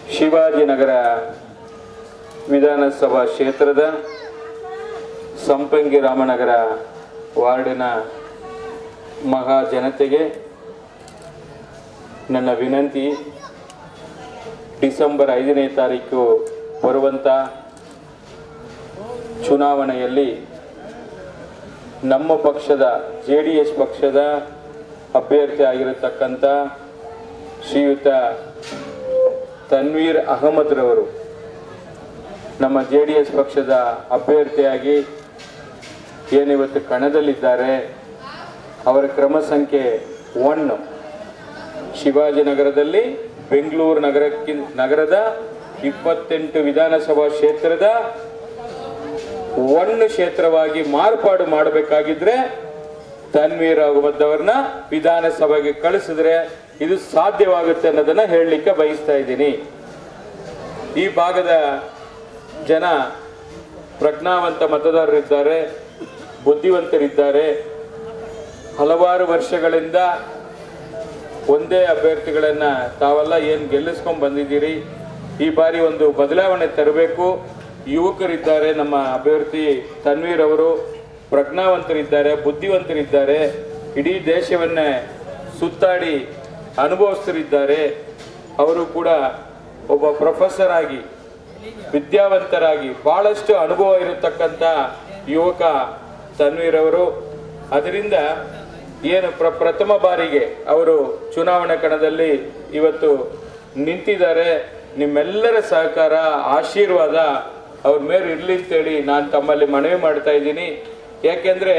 ಶಿವಾಜಿನಗರ ವಿಧಾನಸಭಾ ಕ್ಷೇತ್ರದ ಸಂಪಂಗಿ ರಾಮನಗರ ವಾರ್ಡಿನ ಮಹಾ ಜನತೆಗೆ ನನ್ನ ವಿನಂತಿ ಡಿಸೆಂಬರ್ ಐದನೇ ತಾರೀಕು ಬರುವಂಥ ಚುನಾವಣೆಯಲ್ಲಿ ನಮ್ಮ ಪಕ್ಷದ ಜೆ ಡಿ ಎಸ್ ಪಕ್ಷದ ಅಭ್ಯರ್ಥಿ ಆಗಿರತಕ್ಕಂಥ ಶ್ರೀಯುತ ತನ್ವೀರ್ ಅಹಮದ್ರವರು ನಮ್ಮ ಜೆ ಡಿ ಎಸ್ ಪಕ್ಷದ ಅಭ್ಯರ್ಥಿಯಾಗಿ ಏನಿವತ್ತು ಕಣದಲ್ಲಿದ್ದಾರೆ ಅವರ ಕ್ರಮ ಸಂಖ್ಯೆ ಒನ್ ಶಿವಾಜಿನಗರದಲ್ಲಿ ಬೆಂಗಳೂರು ನಗರಕ್ಕೆ ನಗರದ ಇಪ್ಪತ್ತೆಂಟು ವಿಧಾನಸಭಾ ಕ್ಷೇತ್ರದ ಒನ್ ಕ್ಷೇತ್ರವಾಗಿ ಮಾರ್ಪಾಡು ಮಾಡಬೇಕಾಗಿದ್ರೆ ತನ್ವೀರ್ ಅಹಮದ್ ಅವ್ರನ್ನ ವಿಧಾನಸಭೆಗೆ ಕಳಿಸಿದ್ರೆ ಇದು ಸಾಧ್ಯವಾಗುತ್ತೆ ಅನ್ನೋದನ್ನ ಹೇಳಲಿಕ್ಕೆ ಬಯಸ್ತಾ ಇದ್ದೀನಿ ಈ ಭಾಗದ ಜನ ಪ್ರಜ್ಞಾವಂತ ಮತದಾರರಿದ್ದಾರೆ ಬುದ್ಧಿವಂತರಿದ್ದಾರೆ ಹಲವಾರು ವರ್ಷಗಳಿಂದ ಒಂದೇ ಅಭ್ಯರ್ಥಿಗಳನ್ನ ತಾವೆಲ್ಲ ಏನು ಗೆಲ್ಲಿಸ್ಕೊಂಡ್ ಬಂದಿದ್ದೀರಿ ಈ ಬಾರಿ ಒಂದು ಬದಲಾವಣೆ ತರಬೇಕು ಯುವಕರಿದ್ದಾರೆ ನಮ್ಮ ಅಭ್ಯರ್ಥಿ ತನ್ವೀರ್ ಅವರು ಪ್ರಜ್ಞಾವಂತರಿದ್ದಾರೆ ಬುದ್ಧಿವಂತರಿದ್ದಾರೆ ಇಡೀ ದೇಶವನ್ನೇ ಸುತ್ತಾಡಿ ಅನುಭವಸ್ಥರಿದ್ದಾರೆ ಅವರು ಕೂಡ ಒಬ್ಬ ಪ್ರೊಫೆಸರ್ ಆಗಿ ವಿದ್ಯಾವಂತರಾಗಿ ಬಹಳಷ್ಟು ಅನುಭವ ಇರತಕ್ಕಂಥ ಯುವಕ ತನ್ವೀರ್ ಅವರು ಅದರಿಂದ ಏನು ಪ್ರ ಪ್ರಥಮ ಬಾರಿಗೆ ಅವರು ಚುನಾವಣಾ ಕಣದಲ್ಲಿ ಇವತ್ತು ನಿಂತಿದ್ದಾರೆ ನಿಮ್ಮೆಲ್ಲರ ಸಹಕಾರ ಆಶೀರ್ವಾದ ಅವ್ರ ಮೇಲೆ ಇರ್ಲಿ ಅಂತೇಳಿ ನಾನು ತಮ್ಮಲ್ಲಿ ಮನವಿ ಮಾಡ್ತಾ ಇದ್ದೀನಿ ಯಾಕೆಂದ್ರೆ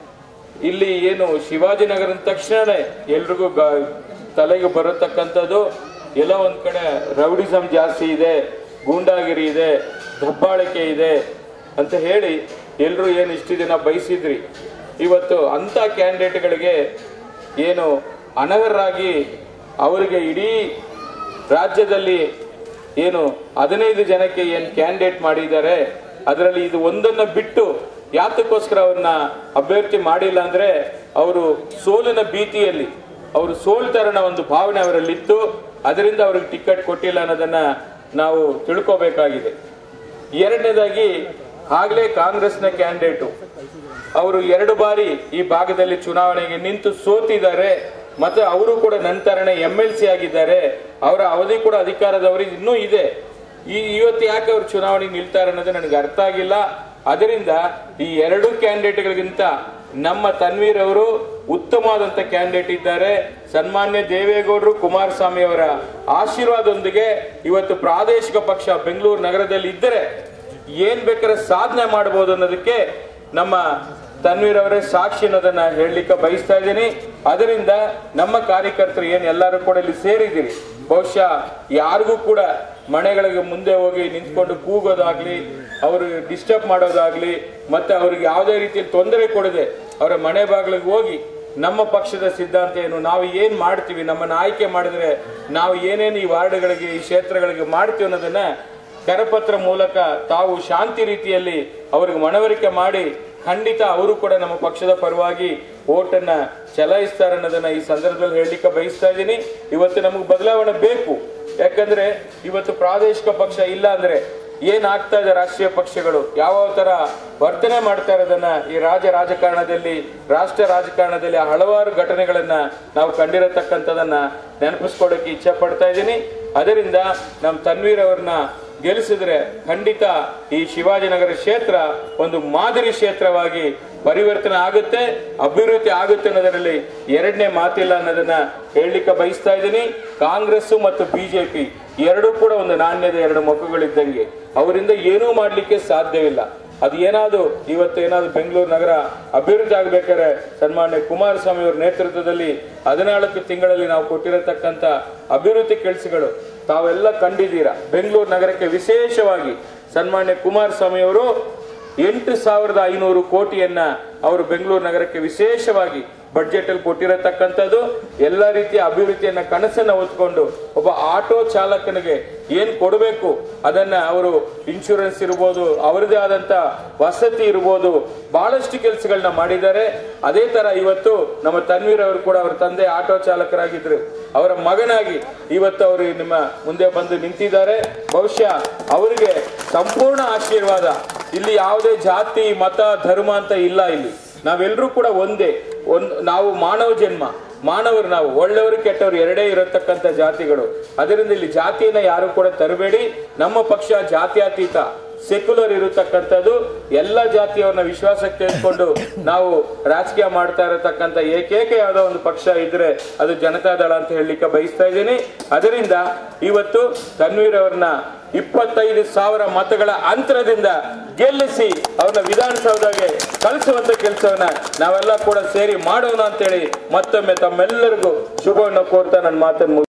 ಇಲ್ಲಿ ಏನು ಶಿವಾಜಿನಗರ ಅಂದ ತಕ್ಷಣನೇ ಎಲ್ರಿಗೂ ಗ- ತಲೆಗೆ ಬರತಕ್ಕಂಥದ್ದು ಎಲ್ಲ ಒಂದ್ ಕಡೆ ರೌಡಿಸಮ್ ಜಾಸ್ತಿ ಇದೆ ಗೂಂಡಾಗಿರಿ ಇದೆ ದಬ್ಬಾಳಿಕೆ ಇದೆ ಅಂತ ಹೇಳಿ ಎಲ್ಲರೂ ಏನು ಇಷ್ಟು ದಿನ ಬಯಸಿದ್ರಿ ಇವತ್ತು ಅಂಥ ಕ್ಯಾಂಡಿಡೇಟ್ಗಳಿಗೆ ಏನು ಅನರ್ಹರಾಗಿ ಅವರಿಗೆ ಇಡೀ ರಾಜ್ಯದಲ್ಲಿ ಏನು ಹದಿನೈದು ಜನಕ್ಕೆ ಏನು ಕ್ಯಾಂಡಿಡೇಟ್ ಮಾಡಿದ್ದಾರೆ ಅದರಲ್ಲಿ ಇದು ಒಂದನ್ನ ಬಿಟ್ಟು ಯಾತಕ್ಕೋಸ್ಕರ ಅವ್ರನ್ನ ಅಭ್ಯರ್ಥಿ ಮಾಡಿಲ್ಲ ಅಂದ್ರೆ ಅವರು ಸೋಲಿನ ಭೀತಿಯಲ್ಲಿ ಅವರು ಸೋಲ್ತಾರನ ಒಂದು ಭಾವನೆ ಅವರಲ್ಲಿತ್ತು ಅದರಿಂದ ಅವ್ರಿಗೆ ಟಿಕೆಟ್ ಕೊಟ್ಟಿಲ್ಲ ಅನ್ನೋದನ್ನ ನಾವು ತಿಳ್ಕೋಬೇಕಾಗಿದೆ ಎರಡನೇದಾಗಿ ಆಗ್ಲೇ ಕಾಂಗ್ರೆಸ್ನ ಕ್ಯಾಂಡಿಡೇಟು ಅವರು ಎರಡು ಬಾರಿ ಈ ಭಾಗದಲ್ಲಿ ಚುನಾವಣೆಗೆ ನಿಂತು ಸೋತಿದ್ದಾರೆ ಮತ್ತೆ ಅವರು ಕೂಡ ನಂತರನೇ ಎಂ ಎಲ್ ಸಿ ಆಗಿದ್ದಾರೆ ಅವರ ಅವಧಿ ಕೂಡ ಅಧಿಕಾರದವರಿಗೆ ಇನ್ನೂ ಇದೆ ಈ ಇವತ್ತು ಯಾಕೆ ಅವರು ಚುನಾವಣೆಗೆ ನಿಲ್ತಾರೆ ಅನ್ನೋದು ನನಗೆ ಅರ್ಥ ಆಗಿಲ್ಲ ಅದರಿಂದ ಈ ಎರಡು ಕ್ಯಾಂಡಿಡೇಟ್ಗಳಿಗಿಂತ ನಮ್ಮ ತನ್ವೀರ್ ಅವರು ಉತ್ತಮವಾದಂತ ಕ್ಯಾಂಡಿಡೇಟ್ ಇದ್ದಾರೆ ಸನ್ಮಾನ್ಯ ದೇವೇಗೌಡರು ಕುಮಾರಸ್ವಾಮಿ ಅವರ ಆಶೀರ್ವಾದದೊಂದಿಗೆ ಇವತ್ತು ಪ್ರಾದೇಶಿಕ ಪಕ್ಷ ಬೆಂಗಳೂರು ನಗರದಲ್ಲಿ ಇದ್ದರೆ ಏನ್ ಬೇಕಾದ್ರೆ ಸಾಧನೆ ಮಾಡಬಹುದು ಅನ್ನೋದಕ್ಕೆ ನಮ್ಮ ತನ್ವೀರ್ ಅವರೇ ಸಾಕ್ಷಿ ಅನ್ನೋದನ್ನ ಹೇಳಲಿಕ್ಕೆ ಬಯಸ್ತಾ ಇದ್ದೀನಿ ಅದರಿಂದ ನಮ್ಮ ಕಾರ್ಯಕರ್ತರು ಏನ್ ಎಲ್ಲರೂ ಕೂಡ ಇಲ್ಲಿ ಸೇರಿದ್ದೀರಿ ಬಹುಶಃ ಯಾರಿಗೂ ಕೂಡ ಮನೆಗಳಿಗೆ ಮುಂದೆ ಹೋಗಿ ನಿಂತ್ಕೊಂಡು ಕೂಗೋದಾಗ್ಲಿ ಅವರು ಡಿಸ್ಟರ್ಬ್ ಮಾಡೋದಾಗ್ಲಿ ಮತ್ತೆ ಅವ್ರಿಗೆ ಯಾವುದೇ ರೀತಿಯಲ್ಲಿ ತೊಂದರೆ ಕೊಡದೆ ಅವರ ಮನೆ ಬಾಗಿಲಿಗೆ ಹೋಗಿ ನಮ್ಮ ಪಕ್ಷದ ಸಿದ್ಧಾಂತ ಏನು ನಾವು ಏನ್ ಮಾಡ್ತೀವಿ ನಮ್ಮನ್ನ ಆಯ್ಕೆ ಮಾಡಿದ್ರೆ ನಾವು ಏನೇನು ಈ ವಾರ್ಡ್ಗಳಿಗೆ ಈ ಕ್ಷೇತ್ರಗಳಿಗೆ ಮಾಡ್ತೀವಿ ಅನ್ನೋದನ್ನ ಕರಪತ್ರ ಮೂಲಕ ತಾವು ಶಾಂತಿ ರೀತಿಯಲ್ಲಿ ಅವರಿಗೆ ಮನವರಿಕೆ ಮಾಡಿ ಖಂಡಿತ ಅವರು ಕೂಡ ನಮ್ಮ ಪಕ್ಷದ ಪರವಾಗಿ ಓಟನ್ನ ಚಲಾಯಿಸ್ತಾರೆ ಅನ್ನೋದನ್ನ ಈ ಸಂದರ್ಭದಲ್ಲಿ ಹೇಳಲಿಕ್ಕೆ ಬಯಸ್ತಾ ಇದ್ದೀನಿ ಇವತ್ತು ನಮಗೆ ಬದಲಾವಣೆ ಬೇಕು ಯಾಕಂದ್ರೆ ಇವತ್ತು ಪ್ರಾದೇಶಿಕ ಪಕ್ಷ ಇಲ್ಲ ಅಂದ್ರೆ ಏನಾಗ್ತಾ ಇದೆ ರಾಷ್ಟ್ರೀಯ ಪಕ್ಷಗಳು ಯಾವ ತರ ವರ್ತನೆ ಮಾಡ್ತಾ ಇರೋದನ್ನ ಈ ರಾಜ್ಯ ರಾಜಕಾರಣದಲ್ಲಿ ರಾಷ್ಟ್ರ ರಾಜಕಾರಣದಲ್ಲಿ ಹಲವಾರು ಘಟನೆಗಳನ್ನ ನಾವು ಕಂಡಿರತಕ್ಕಂಥದನ್ನ ನೆನಪಿಸ್ಕೊಳ್ಳೋಕೆ ಇಚ್ಛೆ ಪಡ್ತಾ ಇದ್ದೀನಿ ಅದರಿಂದ ನಮ್ಮ ತನ್ವೀರ್ ಅವ್ರನ್ನ ಗೆಲ್ಲಿಸಿದ್ರೆ ಖಂಡಿತ ಈ ಶಿವಾಜಿನಗರ ಕ್ಷೇತ್ರ ಒಂದು ಮಾದರಿ ಕ್ಷೇತ್ರವಾಗಿ ಪರಿವರ್ತನೆ ಆಗುತ್ತೆ ಅಭಿವೃದ್ಧಿ ಆಗುತ್ತೆ ಅನ್ನೋದರಲ್ಲಿ ಎರಡನೇ ಮಾತಿಲ್ಲ ಅನ್ನೋದನ್ನ ಹೇಳಲಿಕ್ಕೆ ಬಯಸ್ತಾ ಇದ್ದೀನಿ ಕಾಂಗ್ರೆಸ್ ಮತ್ತು ಬಿಜೆಪಿ ಎರಡೂ ಕೂಡ ಒಂದು ನಾಣ್ಯದ ಎರಡು ಮುಖಗಳಿದ್ದಂಗೆ ಅವರಿಂದ ಏನೂ ಮಾಡಲಿಕ್ಕೆ ಸಾಧ್ಯವಿಲ್ಲ ಅದು ಏನಾದ್ರು ಇವತ್ತು ಏನಾದ್ರು ಬೆಂಗಳೂರು ನಗರ ಅಭಿವೃದ್ಧಿ ಆಗ್ಬೇಕಾದ್ರೆ ಸನ್ಮಾನ್ಯ ಕುಮಾರಸ್ವಾಮಿ ಅವರ ನೇತೃತ್ವದಲ್ಲಿ ಹದಿನಾಲ್ಕು ತಿಂಗಳಲ್ಲಿ ನಾವು ಕೊಟ್ಟಿರತಕ್ಕಂತ ಅಭಿವೃದ್ಧಿ ಕೆಲಸಗಳು ತಾವೆಲ್ಲ ಕಂಡಿದ್ದೀರಾ ಬೆಂಗಳೂರು ನಗರಕ್ಕೆ ವಿಶೇಷವಾಗಿ ಸನ್ಮಾನ್ಯ ಕುಮಾರಸ್ವಾಮಿ ಅವರು ಎಂಟು ಸಾವಿರದ ಐನೂರು ಕೋಟಿಯನ್ನ ಅವರು ಬೆಂಗಳೂರು ನಗರಕ್ಕೆ ವಿಶೇಷವಾಗಿ ಬಡ್ಜೆಟ್ ಅಲ್ಲಿ ಕೊಟ್ಟಿರತಕ್ಕಂಥದ್ದು ಎಲ್ಲ ರೀತಿಯ ಅಭಿವೃದ್ಧಿಯನ್ನ ಕನಸನ್ನ ಹೊತ್ಕೊಂಡು ಒಬ್ಬ ಆಟೋ ಚಾಲಕನಿಗೆ ಏನ್ ಕೊಡಬೇಕು ಅದನ್ನ ಅವರು ಇನ್ಶೂರೆನ್ಸ್ ಇರ್ಬೋದು ಅವರದೇ ಆದಂತ ವಸತಿ ಇರ್ಬೋದು ಬಹಳಷ್ಟು ಕೆಲಸಗಳನ್ನ ಮಾಡಿದ್ದಾರೆ ಅದೇ ತರ ಇವತ್ತು ನಮ್ಮ ತನ್ವೀರ್ ಅವರು ಕೂಡ ಅವರ ತಂದೆ ಆಟೋ ಚಾಲಕರಾಗಿದ್ರು ಅವರ ಮಗನಾಗಿ ಇವತ್ತು ಅವರು ನಿಮ್ಮ ಮುಂದೆ ಬಂದು ನಿಂತಿದ್ದಾರೆ ಬಹುಶಃ ಅವರಿಗೆ ಸಂಪೂರ್ಣ ಆಶೀರ್ವಾದ ಇಲ್ಲಿ ಯಾವುದೇ ಜಾತಿ ಮತ ಧರ್ಮ ಅಂತ ಇಲ್ಲ ಇಲ್ಲಿ ನಾವೆಲ್ಲರೂ ಕೂಡ ಒಂದೇ ಒಂದ್ ನಾವು ಮಾನವ ಜನ್ಮ ಮಾನವರು ನಾವು ಒಳ್ಳೆಯವರು ಕೆಟ್ಟವರು ಎರಡೇ ಇರತಕ್ಕಂಥ ಜಾತಿಗಳು ಅದರಿಂದ ಇಲ್ಲಿ ಜಾತಿಯನ್ನ ಯಾರು ಕೂಡ ತರಬೇಡಿ ನಮ್ಮ ಪಕ್ಷ ಜಾತ್ಯತೀತ ಸೆಕ್ಯುಲರ್ ಇರತಕ್ಕಂಥದ್ದು ಎಲ್ಲ ಜಾತಿಯವರನ್ನ ವಿಶ್ವಾಸಕ್ಕೆ ತೆಗೆದುಕೊಂಡು ನಾವು ರಾಜಕೀಯ ಮಾಡ್ತಾ ಇರತಕ್ಕಂಥ ಏಕೈಕ ಯಾವುದೋ ಒಂದು ಪಕ್ಷ ಇದ್ರೆ ಅದು ಜನತಾದಳ ಅಂತ ಹೇಳಲಿಕ್ಕೆ ಬಯಸ್ತಾ ಇದ್ದೀನಿ ಅದರಿಂದ ಇವತ್ತು ತನ್ವೀರ್ ಅವ್ರನ್ನ ಇಪ್ಪತ್ತೈದು ಸಾವಿರ ಮತಗಳ ಅಂತರದಿಂದ ಗೆಲ್ಲಿಸಿ ಅವ್ರನ್ನ ವಿಧಾನಸೌಧಗೆ ಕಳಿಸುವಂತ ಕೆಲಸವನ್ನ ನಾವೆಲ್ಲ ಕೂಡ ಸೇರಿ ಮಾಡೋಣ ಅಂತೇಳಿ ಮತ್ತೊಮ್ಮೆ ತಮ್ಮೆಲ್ಲರಿಗೂ ಶುಭವನ್ನು ಕೋರ್ತಾ ನನ್ನ ಮಾತನ್ನು ಮುಗಿಸ್ತೇನೆ.